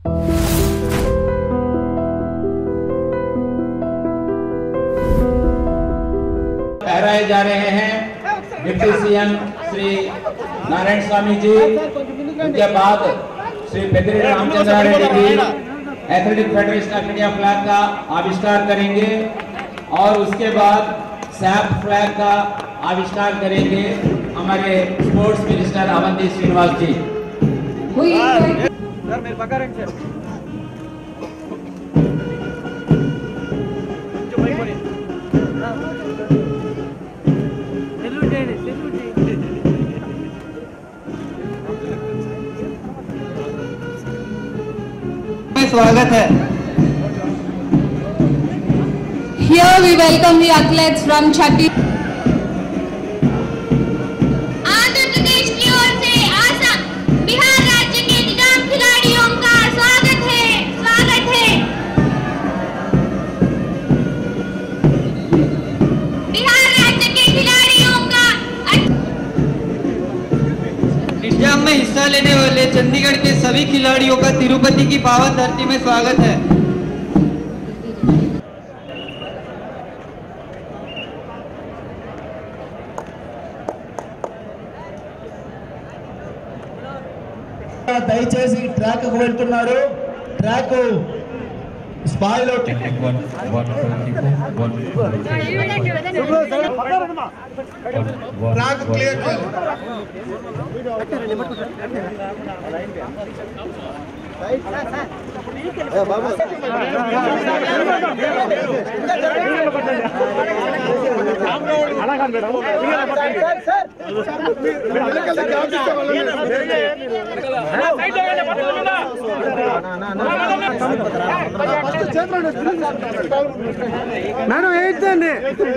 फहराए जा रहे हैं डिप्टी सीएम श्री नारायण स्वामी जी उनके बाद Shri Peddireddy Ramachandra Reddy ji athletic federation of India flag का आविष्कार करेंगे और उसके बाद सैप फ्लैग का आविष्कार करेंगे हमारे sports minister Avanthi Srinivas ji We invite sir మీరు పక్క రండి సార్ కొంచెం పైకి పోనీ. సెల్యూట్ చేయండి సెల్యూట్ చేయండి स्वागत है Here we welcome the athletes from Chhattisgarh. Andhra प्रदेश की ओर से आसाम बिहार राज्य के निजाम खिलाड़ियों का स्वागत है स्वागत है बिहार राज्य के खिलाड़ियों का एग्जाम में हिस्सा लेने वाले चंडीगढ़ के सभी खिलाड़ियों का तिरुपति की पावन धरती में स्वागत है దయచేసి ట్రాక్ వెళ్తున్నారు track spoil out track clear madam ఏంటండి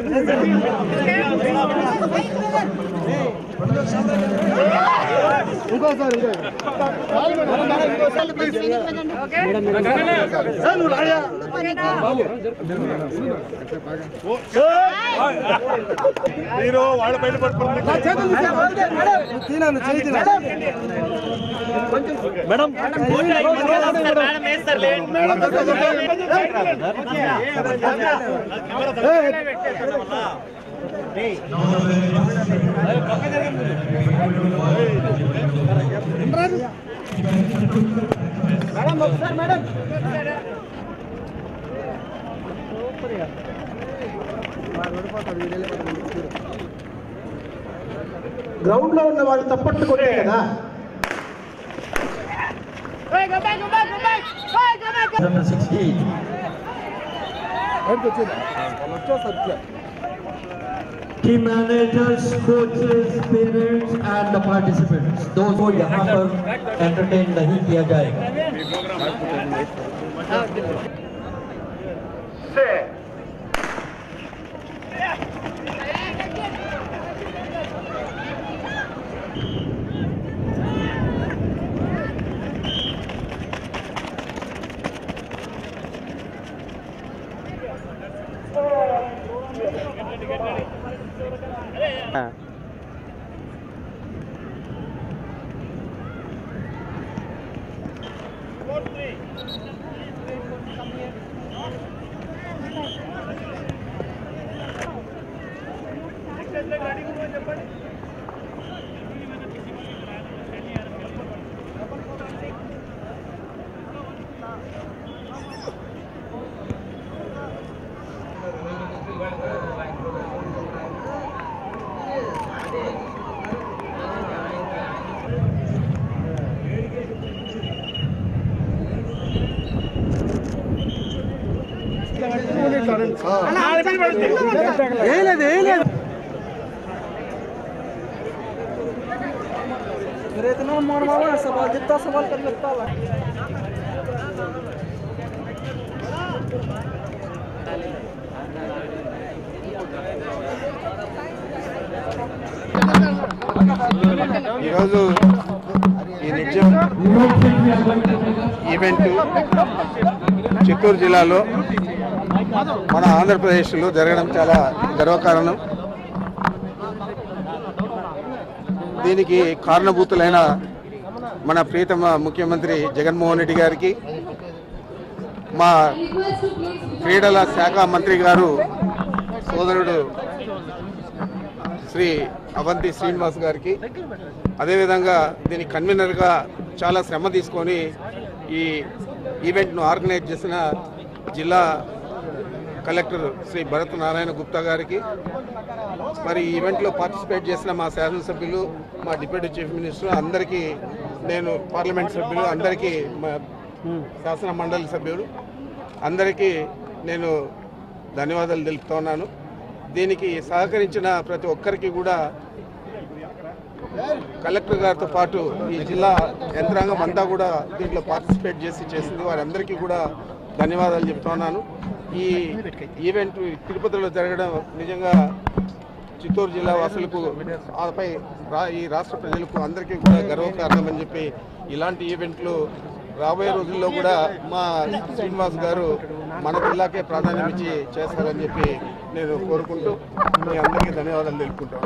మీరు వాళ్ళ పైన పట్టుకుంటే తినాను చేయి మేడం గ్రౌండ్ లో ఉన్న వాళ్ళు తప్పట్లు కొట్టే కదా team managers, coaches, parents and the participants. Those को यहाँ पर entertain नहीं किया जाएगा ఏం లేదు ఏం లేదు मेरे इतना मार मारा सवाल जितना सवाल कर लगता है ఈరోజు ఈ నిత్యం ఈవెంట్ చిత్తూరు జిల్లాలో మన ఆంధ్రప్రదేశ్లో జరగడం చాలా గర్వకారణం దీనికి కారణభూతులైన మన ప్రీతమ ముఖ్యమంత్రి జగన్మోహన్ రెడ్డి గారికి మా క్రీడల శాఖ మంత్రి గారు సోదరుడు శ్రీ అవంతి శ్రీనివాస్ గారికి అదేవిధంగా దీని కన్వీనర్గా చాలా శ్రమ తీసుకొని ఈ ఈవెంట్ను ఆర్గనైజ్ చేసిన జిల్లా కలెక్టర్ శ్రీ భరత్ నారాయణ గుప్తా గారికి మరి ఈ ఈవెంట్లో పార్టిసిపేట్ చేసిన మా శాసనసభ్యులు మా డిప్యూటీ చీఫ్ మినిస్టర్ అందరికీ నేను పార్లమెంట్ సభ్యులు అందరికీ మా శాసన మండలి సభ్యులు అందరికీ నేను ధన్యవాదాలు తెలుపుతున్నాను దీనికి సహకరించిన ప్రతి ఒక్కరికి కూడా కలెక్టర్ గారితో పాటు ఈ జిల్లా యంత్రాంగం అంతా కూడా దీంట్లో పార్టిసిపేట్ చేసి చేసింది వారందరికీ కూడా ధన్యవాదాలు చెప్తున్నాను ఈ ఈవెంట్ తిరుపతిలో జరగడం నిజంగా చిత్తూరు జిల్లా వాసులకు ఆపై రా ఈ రాష్ట్ర ప్రజలకు అందరికీ కూడా గర్వకారణమని చెప్పి ఇలాంటి ఈవెంట్లు రాబోయే రోజుల్లో కూడా మా శ్రీనివాస్ గారు మన జిల్లాకే ప్రాధాన్యం ఇచ్చి చేస్తారని చెప్పి నేను కోరుకుంటూ మీ అందరికీ ధన్యవాదాలు తెలుపుకుంటాను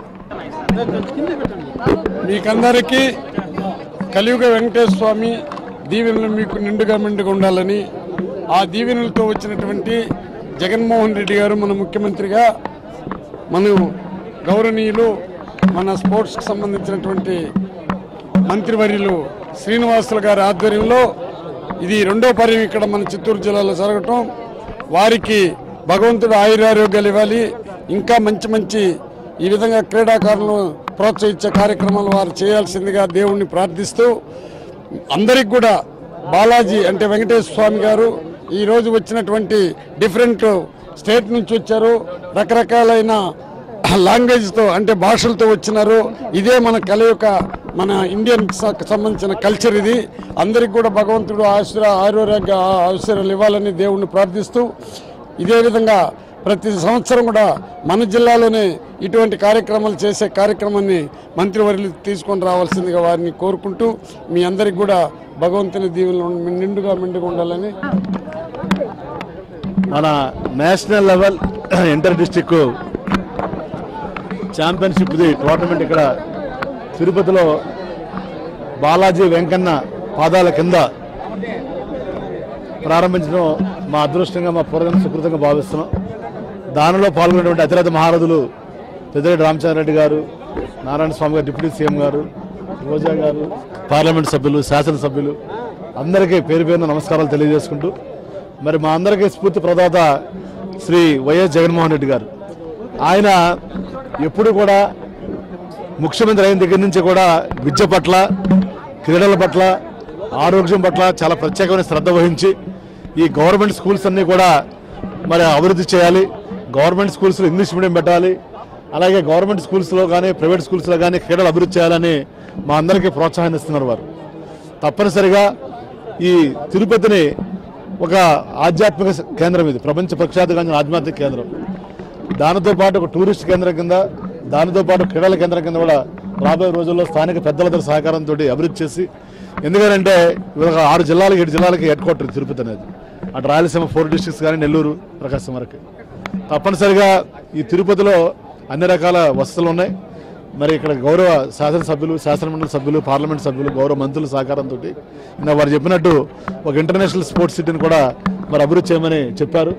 మీకందరికీ కలియుగ వెంకటేశ్వర స్వామి దీవెనలు మీకు నిండుగా మెండుగా ఉండాలని ఆ దీవెనలతో వచ్చినటువంటి జగన్మోహన్ రెడ్డి గారు మన ముఖ్యమంత్రిగా మనం గౌరవనీయులు మన స్పోర్ట్స్కి సంబంధించినటువంటి మంత్రివర్యులు శ్రీనివాసులు గారి ఆధ్వర్యంలో ఇది రెండో పర్యం ఇక్కడ మన చిత్తూరు జిల్లాలో జరగటం వారికి భగవంతుడు ఆయురారోగ్యాలు ఇవ్వాలి ఇంకా మంచి మంచి ఈ విధంగా క్రీడాకారులను ప్రోత్సహించే కార్యక్రమాలు వారు చేయాల్సిందిగా దేవుణ్ణి ప్రార్థిస్తూ అందరికి కూడా బాలాజీ అంటే వెంకటేశ్వర స్వామి గారు ఈ రోజు వచ్చినటువంటి డిఫరెంట్ స్టేట్ నుంచి వచ్చారు రకరకాలైన లాంగ్వేజ్తో అంటే భాషలతో వచ్చినారు ఇదే మన కలయిక మన ఇండియన్ స- సంబంధించిన కల్చర్ ఇది అందరికి కూడా భగవంతుడు ఆశీర ఆరోగ్య ఆశీర్వాదాలు ఇవ్వాలని దేవుణ్ణి ప్రార్థిస్తూ ఇదే విధంగా ప్రతి సంవత్సరం కూడా మన జిల్లాలోనే ఇటువంటి కార్యక్రమాలు చేసే కార్యక్రమాన్ని మంత్రివర్యులు తీసుకొని రావాల్సిందిగా వారిని కోరుకుంటూ మీ అందరికి కూడా భగవంతుని దీవెనలు నిండుగా మెండుగా ఉండాలని మన నేషనల్ లెవెల్ ఇంటర్ డిస్టిక్ ఛాంపియన్షిప్ది టోర్నమెంట్ ఇక్కడ తిరుపతిలో బాలాజీ వెంకన్న పాదాల కింద ప్రారంభించడం మా అదృష్టంగా మా పూర్వజన సుకృతంగా భావిస్తున్నాం దానిలో పాల్గొన్నటువంటి అతిరథ మహారథులు పెద్దిరెడ్డి రామచంద్రరెడ్డి గారు నారాయణ స్వామి గారు డిప్యూటీ సీఎం గారు రోజా గారు పార్లమెంట్ సభ్యులు శాసనసభ్యులు అందరికీ పేరు పేరున నమస్కారాలు తెలియజేసుకుంటూ మరి మా అందరికీ స్ఫూర్తి ప్రదాత శ్రీ వైఎస్ జగన్మోహన్ రెడ్డి గారు ఆయన ఎప్పుడు కూడా ముఖ్యమంత్రి అయిన దగ్గర నుంచి కూడా విద్య పట్ల క్రీడల పట్ల ఆరోగ్యం పట్ల చాలా ప్రత్యేకమైన శ్రద్ధ వహించి ఈ గవర్నమెంట్ స్కూల్స్ అన్నీ కూడా మరి అభివృద్ధి చేయాలి గవర్నమెంట్ స్కూల్స్లో ఇంగ్లీష్ మీడియం పెట్టాలి అలాగే గవర్నమెంట్ స్కూల్స్లో కానీ ప్రైవేట్ స్కూల్స్లో కానీ క్రీడలు అభివృద్ధి చేయాలని మా అందరికీ ప్రోత్సాహాన్ని ఇస్తున్నారు వారు తప్పనిసరిగా ఈ తిరుపతిని ఒక ఆధ్యాత్మిక కేంద్రం ఇది ప్రపంచ ప్రఖ్యాతిగాంచిన ఆధ్యాత్మిక కేంద్రం దానితో పాటు ఒక టూరిస్ట్ కేంద్రం కింద దానితో పాటు క్రీడల కేంద్రం కింద కూడా రాబోయే రోజుల్లో స్థానిక పెద్దలందరి సహకారంతో అభివృద్ధి చేసి ఎందుకంటే ఇవాళ ఆరు జిల్లాలకు ఏడు జిల్లాలకి హెడ్ క్వార్టర్ తిరుపతి అనేది అటు రాయలసీమ ఫోర్ డిస్ట్రిక్ట్స్ కానీ నెల్లూరు ప్రకాశం వరకు తప్పనిసరిగా ఈ తిరుపతిలో అన్ని రకాల వసతులు ఉన్నాయి మరి ఇక్కడ గౌరవ శాసనసభ్యులు శాసనమండలి సభ్యులు పార్లమెంట్ సభ్యులు గౌరవ మంత్రుల సహకారంతో ఇందా వారు చెప్పినట్టు ఒక ఇంటర్నేషనల్ స్పోర్ట్స్ సిటీని కూడా మరి అభివృద్ధి చేయమని చెప్పారు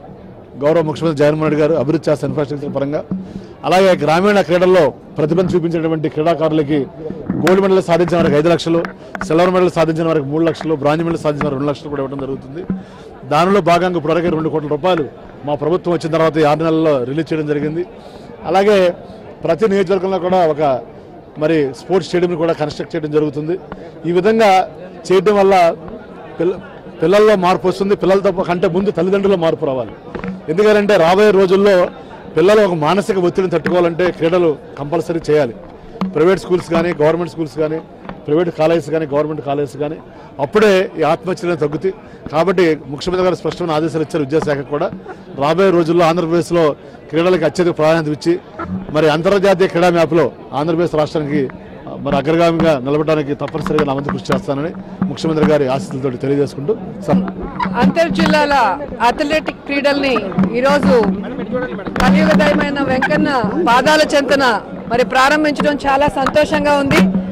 గౌరవ ముఖ్యమంత్రి జగన్మోహన్ రెడ్డి గారు అభివృద్ధి చేస్తారు ఇన్ఫ్రాస్ట్రక్చర్ పరంగా అలాగే గ్రామీణ క్రీడల్లో ప్రతిభను చూపించినటువంటి క్రీడాకారులకి గోల్డ్ మెడల్ సాధించిన వారికి ఐదు లక్షలు సిల్వర్ మెడల్ సాధించిన వారికి మూడు లక్షలు బ్రాంజ్ మెడల్ సాధించిన వారికి రెండు లక్షలు కూడా ఇవ్వడం జరుగుతుంది దానిలో భాగంగా ఇప్పటివరకు రెండు కోట్ల రూపాయలు మా ప్రభుత్వం వచ్చిన తర్వాత ఈ ఆరు నెలల్లో రిలీజ్ చేయడం జరిగింది అలాగే ప్రతి నియోజకవర్గంలో కూడా ఒక మరి స్పోర్ట్స్ స్టేడియం కూడా కన్స్ట్రక్ట్ చేయడం జరుగుతుంది ఈ విధంగా చేయడం వల్ల పిల్ల పిల్లల్లో మార్పు వస్తుంది పిల్లలతో కంటే ముందు తల్లిదండ్రుల మార్పు రావాలి ఎందుకంటే రాబోయే రోజుల్లో పిల్లలు ఒక మానసిక ఒత్తిడిని తట్టుకోవాలంటే క్రీడలు కంపల్సరీ చేయాలి ప్రైవేట్ స్కూల్స్ కానీ గవర్నమెంట్ స్కూల్స్ కానీ ప్రైవేట్ కాలేజెస్ కానీ గవర్నమెంట్ కాలేజెస్ కానీ అప్పుడే ఈ ఆత్మహత్యలు తగ్గుతాయి కాబట్టి ముఖ్యమంత్రి గారు స్పష్టమైన ఆదేశాలు ఇచ్చారు విద్యాశాఖ కూడా రాబోయే రోజుల్లో ఆంధ్రప్రదేశ్లో క్రీడలకు అత్యధిక ప్రాధాన్యత ఇచ్చి మరి అంతర్జాతీయ క్రీడా మ్యాప్లో ఆంధ్రప్రదేశ్ రాష్ట్రానికి ఆ, మరి అగ్రగామిగా నిలబడడానికి తప్పనిసరిగా నా వంతు కృషి చేస్తానని ముఖ్యమంత్రి గారి ఆశీస్సులతో తెలియజేసుకుంటూ స- అంతర్ జిల్లాల అథ్లెటిక్ క్రీడల్ని ఈరోజు కలియుగదయమైన వెంకన్న పాదాల చెంతన మరి ప్రారంభించడం చాలా సంతోషంగా ఉంది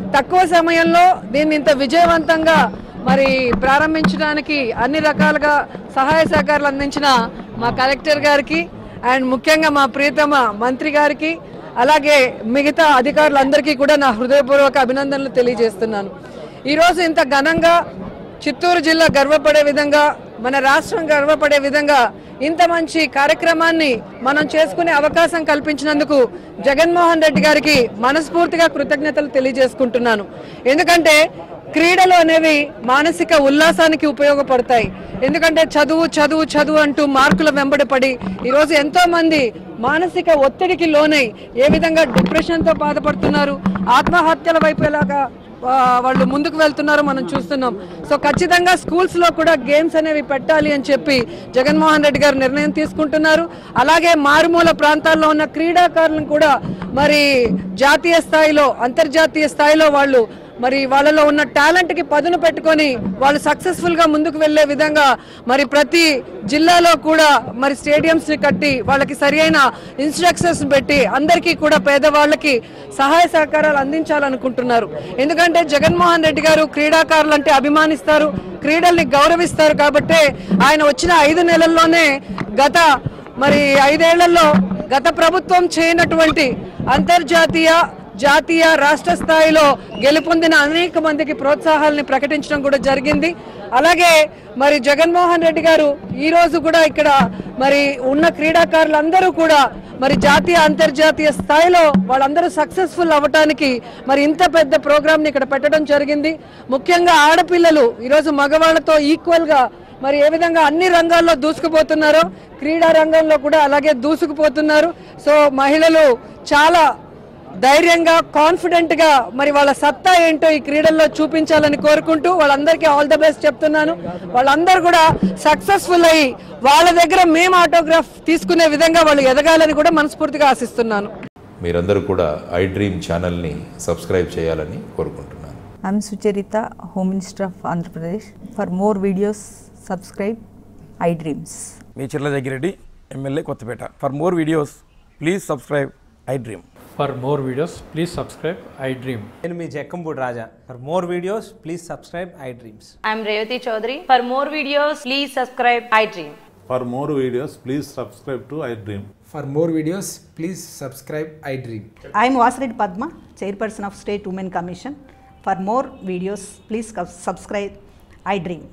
తక్కువ సమయంలో దీన్ని ఇంత విజయవంతంగా మరి ప్రారంభించడానికి అన్ని రకాలుగా సహాయ సహకారాలు అందించిన మా కలెక్టర్ గారికి అండ్ ముఖ్యంగా మా ప్రియతమ మంత్రి గారికి అలాగే మిగతా అధికారులందరికీ కూడా నా హృదయపూర్వక అభినందనలు తెలియజేస్తున్నాను ఈరోజు ఇంత ఘనంగా చిత్తూరు జిల్లా గర్వపడే విధంగా మన రాష్ట్రం గర్వపడే విధంగా ఇంత మంచి కార్యక్రమాన్ని మనం చేసుకునే అవకాశం కల్పించినందుకు జగన్మోహన్ రెడ్డి గారికి మనస్ఫూర్తిగా కృతజ్ఞతలు తెలియజేసుకుంటున్నాను ఎందుకంటే క్రీడలు అనేవి మానసిక ఉల్లాసానికి ఉపయోగపడతాయి ఎందుకంటే చదువు చదువు చదువు అంటూ మార్కుల వెంబడి పడి ఈరోజు ఎంతో మంది మానసిక ఒత్తిడికి లోనై ఏ విధంగా డిప్రెషన్తో బాధపడుతున్నారు ఆత్మహత్యల వైపు ఎలాగా ఆ, వాళ్ళు ముందుకు వెళ్తున్నారు మనం చూస్తున్నాం సో ఖచ్చితంగా స్కూల్స్ లో కూడా గేమ్స్ అనేవి పెట్టాలి అని చెప్పి జగన్మోహన్ రెడ్డి గారు నిర్ణయం తీసుకుంటున్నారు అలాగే మారుమూల ప్రాంతాల్లో ఉన్న క్రీడాకారులను కూడా మరి జాతీయ స్థాయిలో అంతర్జాతీయ స్థాయిలో వాళ్ళు మరి వాళ్ళలో ఉన్న టాలెంట్ కి పదును పెట్టుకొని వాళ్ళు సక్సెస్ఫుల్ గా ముందుకు వెళ్లే విధంగా మరి ప్రతి జిల్లాలో కూడా మరి స్టేడియంస్ ని కట్టి వాళ్ళకి సరి అయిన ఇన్స్ట్రక్షన్స్ పెట్టి అందరికీ కూడా పేదవాళ్ళకి సహాయ సహకారాలు అందించాలనుకుంటున్నారు ఎందుకంటే జగన్మోహన్ రెడ్డి గారు క్రీడాకారులు అంటే అభిమానిస్తారు క్రీడల్ని గౌరవిస్తారు కాబట్టి ఆయన వచ్చిన ఐదు నెలల్లోనే గత మరి ఐదేళ్లలో గత ప్రభుత్వం చేయనటువంటి అంతర్జాతీయ జాతీయ రాష్ట్ర స్థాయిలో గెలుపొందిన అనేక మందికి ప్రోత్సాహాలని ప్రకటించడం కూడా జరిగింది అలాగే మరి జగన్మోహన్ రెడ్డి గారు ఈ రోజు కూడా ఇక్కడ మరి ఉన్న క్రీడాకారులందరూ కూడా మరి జాతీయ అంతర్జాతీయ స్థాయిలో వాళ్ళందరూ సక్సెస్ఫుల్ అవ్వటానికి మరి ఇంత పెద్ద ప్రోగ్రామ్ ని ఇక్కడ పెట్టడం జరిగింది ముఖ్యంగా ఆడపిల్లలు ఈరోజు మగవాళ్ళతో ఈక్వల్ గా మరి ఏ విధంగా అన్ని రంగాల్లో దూసుకుపోతున్నారో క్రీడా రంగంలో కూడా అలాగే దూసుకుపోతున్నారు సో మహిళలు చాలా ధైర్యంగా కాన్ఫిడెంట్ గా మరి వాళ్ళ సత్తా ఏంటో ఈ క్రీడల్లో చూపించాలని కోరుకుంటూ వాళ్ళందరికీ ఆల్ ద బెస్ట్ చెప్తున్నాను వాళ్ళందరూ కూడా సక్సెస్ఫుల్ అయ్యి వాళ్ళ దగ్గర మేము ఆటోగ్రాఫ్ తీసుకునే విధంగా వాళ్ళు ఎదగాలని కూడా మనస్ఫూర్తిగా ఆశిస్తున్నాను మీరందరూ కూడా ఐ డ్రీమ్ ఛానల్ని సబ్స్క్రైబ్ చేయాలని కోరుకుంటున్నాను I'm Sucharita, Home Minister of Andhra Pradesh. For more videos, subscribe iDreams. మీ Chirla Jaggireddy MLA Kothapeta for more videos please subscribe iDream for more videos please subscribe iDream నేను మీ Jakkampudi Raja for more videos please subscribe iDreams I'm Revati Chaudhary. For more videos, please subscribe iDream. For more videos, please subscribe to iDream. For more videos, please subscribe iDream. I am Vasireddy Padma, Chairperson of State Women Commission. For more videos, please subscribe iDream.